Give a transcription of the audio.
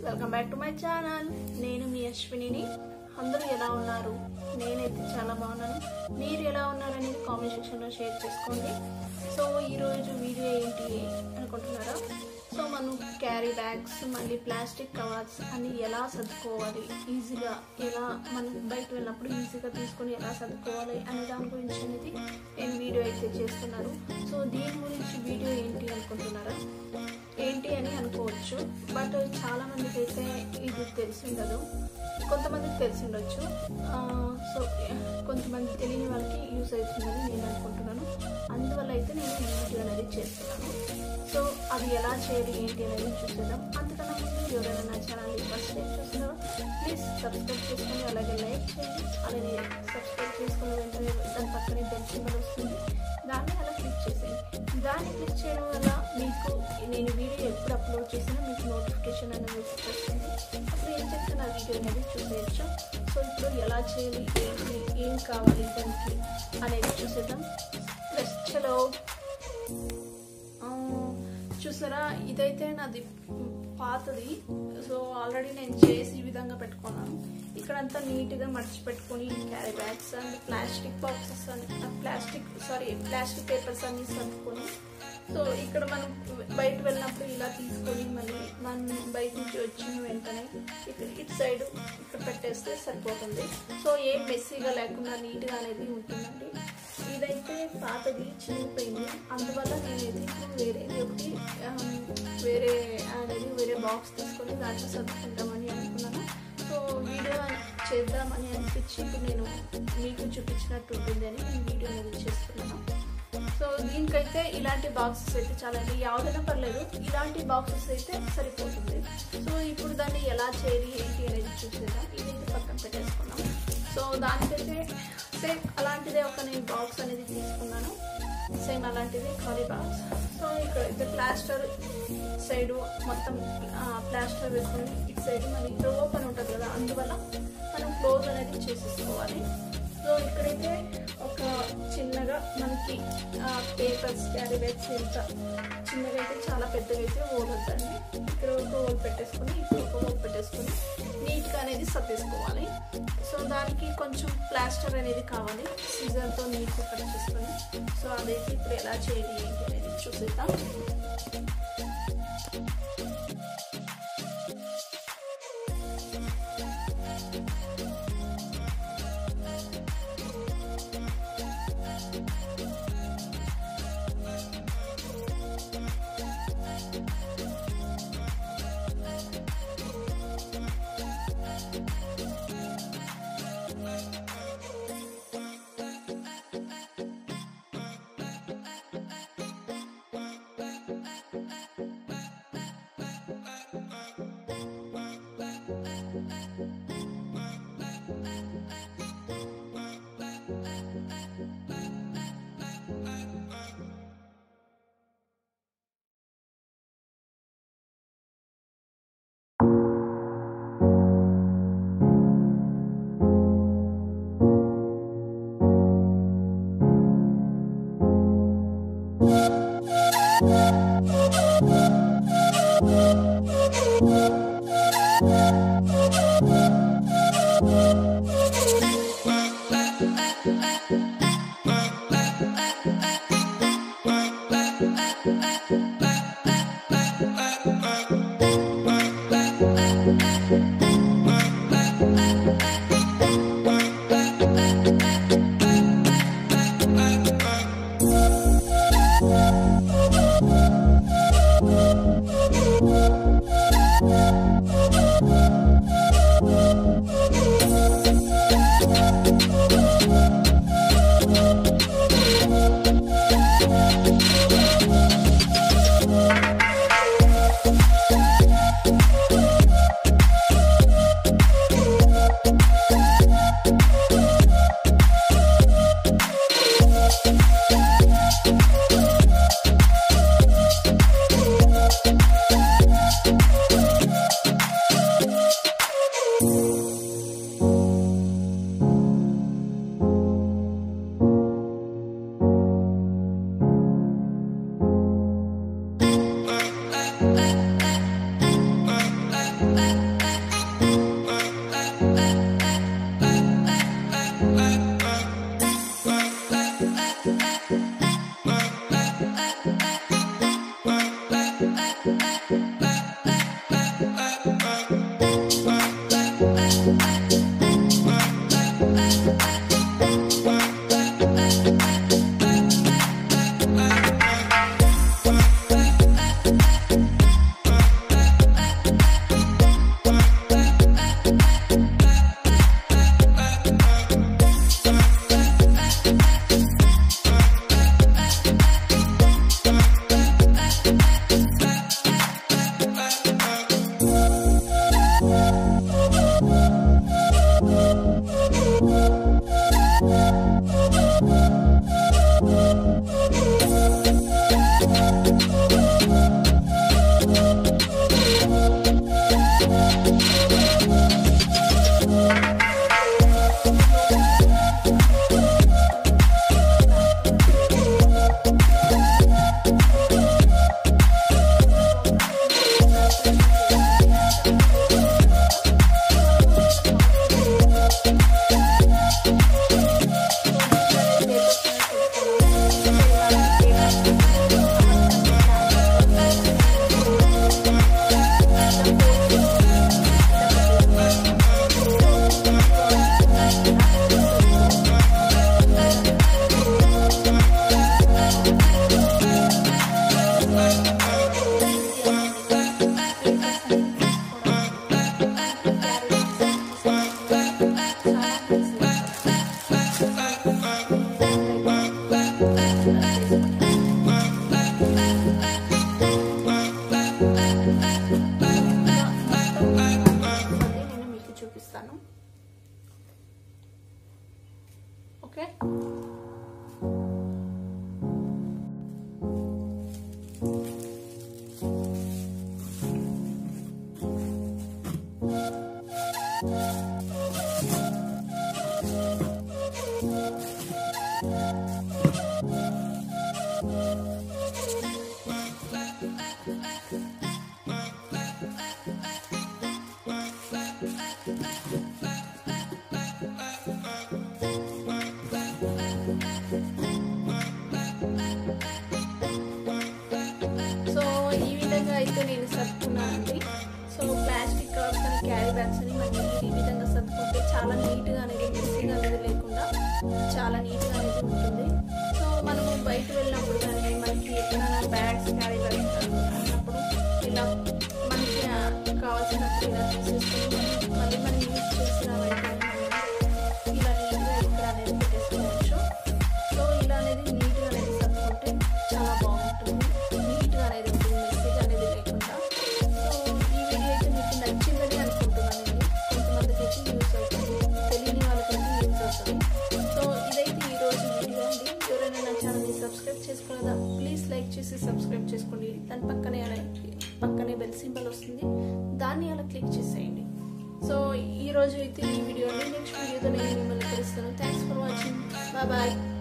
Welcome back to my channel నేను మీ అశ్వినిని అందరూ ఎలా ఉన్నారు నేనైతే చాలా బాగున్నాను మీరు ఎలా ఉన్నారని కామెంట్ సెక్షన్లో షేర్ చేసుకోండి సో ఈరోజు వీడియో ఏంటి అనుకుంటున్నారా సో మనం క్యారీ బ్యాగ్స్ మళ్ళీ ప్లాస్టిక్ కవర్స్ అన్ని ఎలా సర్దుకోవాలి ఈజీగా ఎలా మనం బయట వెళ్ళినప్పుడు ఈజీగా తీసుకొని ఎలా సర్దుకోవాలి అనే దాని గురించి అనేది నేను వీడియో అయితే చేస్తున్నాను సో దీని గురించి వీడియో ఏంటి అనుకుంటున్నారా ఏంటి అని అనుకోవచ్చు బట్ చాలా మందికి అయితే ఇది తెలిసి ఉండదు కొంతమందికి తెలిసి ఉండొచ్చు ఆ, సో కొంతమంది తెలియని వాళ్ళకి యూస్ అవుతుందని నేను అనుకుంటున్నాను అందువల్ల అయితే నేను ఈ వీడియో అనేది చేస్తున్నాను సో అది ఎలా చేయాలి ఏంటి అనేది చూసేద్దాం అంతకన్నా ముందు ఎవరైనా నా ఛానల్ని ఫస్ట్ టైం చూస్తున్నారో ప్లీజ్ సబ్స్క్రైబ్ చేసుకొని అలాగే లైక్ చేయండి అలాగే సబ్స్క్రైబ్ చేసుకున్న వెంటనే దాని పక్కనే బెల్ సింబల్ వస్తుంది దాన్ని అలా క్లిక్ చేసేయండి దాన్ని క్లిక్ చేయడం వల్ల మీకు నేను వీడియో ఎప్పుడు అప్లోడ్ చేసినా మీకు నోటిఫికేషన్ అనేది వస్తుంది అప్పుడు ఏం చెప్తున్నా వీడియో అనేది చూసేయచ్చు సో ఇప్పుడు ఎలా చేయాలి ఏంటి ఏం కావాలి దానికి అనేది చూసేద్దాం ప్లస్ చలో ఆ, చూసారా ఇదైతే నాది పాతది సో ఆల్రెడీ నేను చేసి ఈ విధంగా పెట్టుకున్నాను ఇక్కడంతా నీట్గా మడిచి పెట్టుకొని carry bags and plastic boxes అని ప్లాస్టిక్ సారీ ప్లాస్టిక్ పేపర్స్ అన్ని సర్దుకొని సో ఇక్కడ మనం బయట వెళ్ళినప్పుడు ఇలా తీసుకొని మళ్ళీ మనం బయట నుంచి వచ్చిన వెంటనే ఇక్కడ ఇటు సైడ్ ఇక్కడ పెట్టేస్తే సరిపోతుంది సో ఏం మెస్సీగా లేకుండా నీట్గా అనేది ఉంటుందండి ఇదైతే పాతది చినిగిపోయింది అందువల్ల నేనైతే ఇప్పుడు వేరేది ఒకటి ఆ, వేరే అనేది వేరే బాక్స్ తీసుకొని దాంట్లో సర్దుకుంటామని అనుకున్నాను సో వీడియో చేద్దామని అనిపించి ఇప్పుడు నేను మీకు చూపించినట్టు ఉంటుంది అని నేను వీడియో అనేది చేస్తున్నాను సో దీనికైతే ఇలాంటి బాక్సెస్ అయితే చాలా అండి ಯಾವುದైనా పర్లేదు ఇలాంటి బాక్సెస్ అయితే సరిపోతుంది సో ఇప్పుడు దాన్ని ఎలా చేయాలి ఏంటి అనేది చూసేద్దాం ఇదైతే పక్కన పెట్టేసుకున్నాం సో దానికైతే సేమ్ అలాంటిదే ఒక నేను బాక్స్ అనేది తీసుకున్నాను సేమ్ అలాంటిది ఖాళీ బాక్స్ సో ఇక్కడ అయితే ప్లాస్టర్ సైడ్ మొత్తం ప్లాస్టర్ వేసుకొని ఇటు సైడ్ మరి ఇక్కడ ఓపెన్ ఉంటుంది కదా అందువల్ల మనం క్లోజ్ అనేది చేసేసుకోవాలి సో ఇక్కడైతే ఒక చిన్నగా మనకి పేపర్స్ క్యారీ బ్యాగ్స్ ఇంత చిన్నగా అయితే చాలా పెద్దగా అయితే హోల్ వద్దండి ఇక్కడ ఒక హోల్ పెట్టేసుకొని ఇక్కడ ఒక హోల్ పెట్టేసుకొని నీట్గా అనేది సర్దేసుకోవాలి సో దానికి కొంచెం ప్లాస్టర్ అనేది కావాలి సీజర్తో నీట్గా కట్ చేసుకొని సో అదైతే ఇప్పుడు ఎలా చేయాలి ఏంటి అనేది చూసేద్దాం ఇలా చేసుకుంటాను. మళ్ళీ నేను మీకు చూపిస్తాను ఓకే సో ఈ విధంగా అయితే నేను సర్దుకున్నానండి సో ప్లాస్టిక్ కవర్స్ అని క్యారీ బ్యాగ్స్ అని మనకి ఈ విధంగా సర్దుకుంటే చాలా నీట్గా అనేది మెస్సీగా అనేది లేకుండా చాలా నీట్గా అనేది ఉంటుంది సో మనము బయట వెళ్ళినప్పుడు కానీ మనకి ఎక్కడైనా బ్యాగ్స్ క్యారీ బ్యాగ్స్ అన్నప్పుడు ఇలా మనకి ఆ, కావాల్సినప్పుడు ఇలా తీసేసుకొని మళ్ళీ మనం యూజ్ చేసిన వెంటనే ఇలా నీట్గా ఇక్కడ అనేది పెట్టేసుకోవచ్చు సో ఇలా అనేది నీట్గా అనేది సర్దుకుంటే చాలా బాగుంటుంది నీట్గా అనేది ఉంటుంది మెస్సేజ్ అనేది లేకుండా సో ఈ వీడియో అయితే మీకు నచ్చిందని అనుకుంటున్నాను నేను కొంతమందికి అయితే యూస్ అవుతుంది తెలియని వాళ్ళకైతే యూస్ అవుతుంది సో ఇదైతే ఈరోజు వీడియో అండి ఎవరైనా నా ఛానల్ని సబ్స్క్రైబ్ చేసుకోలేదా ప్లీజ్ లైక్ చేసి సబ్స్క్రైబ్ చేసుకోండి దాని పక్కనే అలా పక్కనే బెల్ సింబల్ వస్తుంది దాన్ని అలా క్లిక్ చేసేయండి సో ఈ రోజు అయితే ఈ వీడియో నెక్స్ట్ వీడియోతో నేను మిమ్మల్ని కలుస్తాను thanks for watching bye bye